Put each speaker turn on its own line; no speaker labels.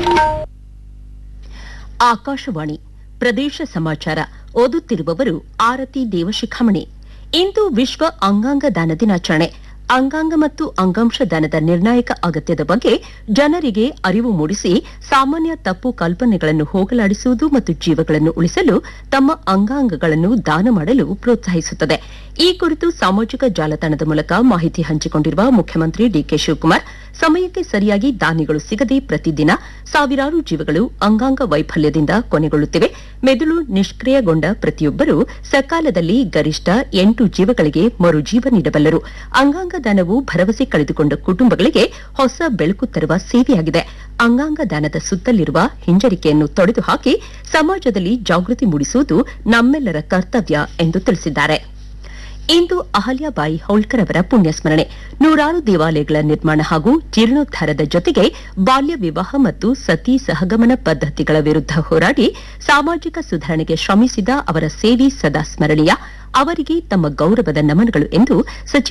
ಆಕಾಶವಾಣಿ ಪ್ರದೇಶ ಸಮಾಚಾರ ಓದುತ್ತಿರುವವರು ಆರತಿ ದೇವಶಿಖಾಮಣಿ ಇಂದು ವಿಶ್ವ ಅಂಗಾಂಗ ದಾನ ದಿನಾಚರಣೆ ಅಂಗಾಂಗ ಮತ್ತು ಅಂಗಾಂಶ ದಾನದ ನಿರ್ಣಾಯಕ ಅಗತ್ಯದ ಬಗ್ಗೆ ಜನರಿಗೆ ಅರಿವು ಮೂಡಿಸಿ ಸಾಮಾನ್ಯ ತಪ್ಪು ಕಲ್ಪನೆಗಳನ್ನು ಹೋಗಲಾಡಿಸುವುದು ಮತ್ತು ಜೀವಗಳನ್ನು ಉಳಿಸಲು ತಮ್ಮ ಅಂಗಾಂಗಗಳನ್ನು ದಾನ ಮಾಡಲು ಪ್ರೋತ್ಸಾಹಿಸುತ್ತದೆ ಈ ಕುರಿತು ಸಾಮಾಜಿಕ ಜಾಲತಾಣದ ಮೂಲಕ ಮಾಹಿತಿ ಹಂಚಿಕೊಂಡಿರುವ ಮುಖ್ಯಮಂತ್ರಿ ಡಿಕೆ ಶಿವಕುಮಾರ್ ಸಮಯಕ್ಕೆ ಸರಿಯಾಗಿ ದಾನಿಗಳು ಸಿಗದೆ ಪ್ರತಿದಿನ ಸಾವಿರಾರು ಜೀವಗಳು ಅಂಗಾಂಗ ವೈಫಲ್ಯದಿಂದ ಕೊನೆಗೊಳ್ಳುತ್ತಿವೆ ಮೆದುಳು ನಿಷ್ಕ್ರಿಯಗೊಂಡ ಪ್ರತಿಯೊಬ್ಬರು ಸಕಾಲದಲ್ಲಿ ಗರಿಷ್ಠ ಎಂಟು ಜೀವಗಳಿಗೆ ಮರುಜೀವ ನೀಡಬಲ್ಲರು ಅಂಗಾಂಗ ದಾನವು ಭರವಸೆ ಕಳೆದುಕೊಂಡ ಕುಟುಂಬಗಳಿಗೆ ಹೊಸ ಬೆಳಕು ತರುವ ಸೇವೆಯಾಗಿದೆ ಅಂಗಾಂಗ ದಾನದ ಸುತ್ತಲಿರುವ ಹಿಂಜರಿಕೆಯನ್ನು ತೊಡೆದುಹಾಕಿ ಸಮಾಜದಲ್ಲಿ ಜಾಗೃತಿ ಮೂಡಿಸುವುದು ನಮ್ಮೆಲ್ಲರ ಕರ್ತವ್ಯ ಎಂದು ತಿಳಿಸಿದ್ದಾರೆ ಇಂದು ಅಹಲ್ಯಾಬಾಯಿ ಹೋಳ್ಕರ್ ಅವರ ಪುಣ್ಯಸ್ಮರಣೆ ನೂರಾರು ದೇವಾಲಯಗಳ ನಿರ್ಮಾಣ ಹಾಗೂ ಜೀರ್ಣೋದ್ಧಾರದ ಜೊತೆಗೆ ಬಾಲ್ಯ ವಿವಾಹ ಮತ್ತು ಸತಿ ಸಹಗಮನ ಪದ್ಧತಿಗಳ ವಿರುದ್ಧ ಹೋರಾಡಿ ಸಾಮಾಜಿಕ ಸುಧಾರಣೆಗೆ ಶ್ರಮಿಸಿದ ಅವರ ಸೇವೆ ಸದಾ ಸ್ಮರಣೀಯ ಅವರಿಗೆ ತಮ್ಮ ಗೌರವದ ನಮನಗಳು ಎಂದು ಸಚಿವ